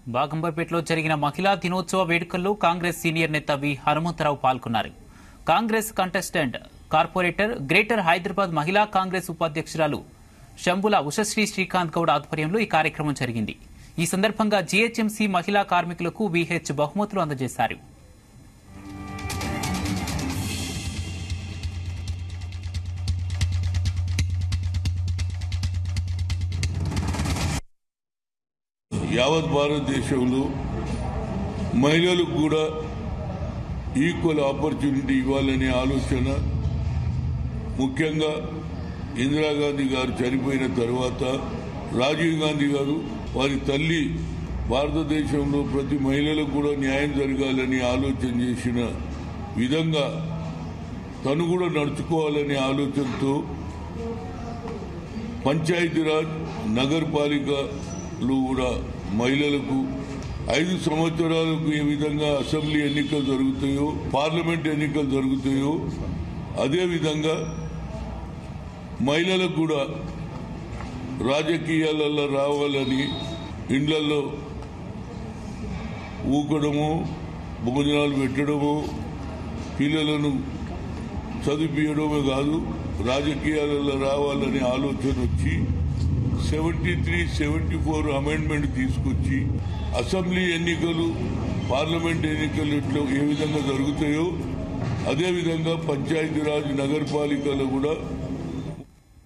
బాగంబర్పేటలో జరిగిన మహిళా దినోత్సవ వేడుకల్లో కాంగ్రెస్ సీనియర్ నేత వి హనుమంతరావు పాల్గొన్నారు Congress contestant corporator Greater Hyderabad మహిళా కాంగ్రెస్ ఉపాధ్యక్షురాలు శంభుల ఉషశ్రీ శ్రీకాంత్ గౌడ్ ఆధ్వర్యంలో ఈ కార్యక్రమం జరిగింది ఈ సందర్భంగా జీహెచ్ఎంసీ మహిళా కార్మికులకు విహెచ్ బహుమతులు అందజేశారు యావత్ భారతదేశంలో మహిళలకు కూడా ఈక్వల్ ఆపర్చునిటీ ఇవ్వాలనే ఆలోచన ముఖ్యంగా ఇందిరాగాంధీ గారు చనిపోయిన తర్వాత రాజీవ్ గాంధీ గారు వారి తల్లి భారతదేశంలో ప్రతి మహిళలకు కూడా న్యాయం జరగాలని ఆలోచన చేసిన విధంగా తను కూడా నడుచుకోవాలనే ఆలోచనతో పంచాయతీరాజ్ నగరపాలికలు కూడా మహిళలకు ఐదు సంవత్సరాలకు ఏ విధంగా అసెంబ్లీ ఎన్నికలు జరుగుతాయో పార్లమెంట్ ఎన్నికలు జరుగుతాయో అదేవిధంగా మహిళలకు కూడా రాజకీయాలలో రావాలని ఇండ్లలో ఊకడము భోజనాలు పెట్టడము పిల్లలను చదివించడమే కాదు రాజకీయాలలో రావాలనే ఆలోచన వచ్చి seventy three seventy four amendment తీసుకొచ్చి అసెంబ్లీ ఎన్నికలు పార్లమెంట్ ఎన్నికలు ఎట్లా ఏ విధంగా జరుగుతాయో అదేవిధంగా పంచాయతీరాజ్ నగరపాలికలు కూడా